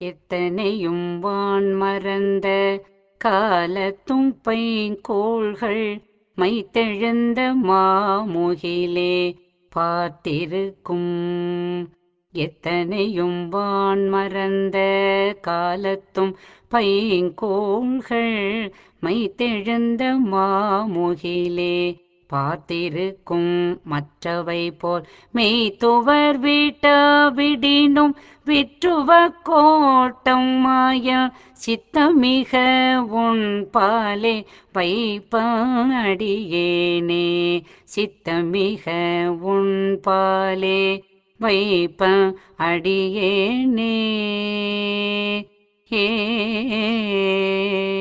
எத்தனையும் வான் மறந்த காலத்தும் பைங்கோள்கள் மைத்தெழுந்த மாமுகிலே பார்த்திருக்கும் எத்தனையும் வான் மறந்த காலத்தும் பைங்கோள்கள் மைத்தெழுந்த மாமுகிலே பார்த்திருக்கும் மற்றவை போல் மெய்த்துவர் வீட்டாவிடினும் விற்றுவ கோட்டம் மாய சித்தமிக உன் பாலே வைப்படியேனே சித்தமிக உன் பாலே வைப்ப அடியேனே ஏ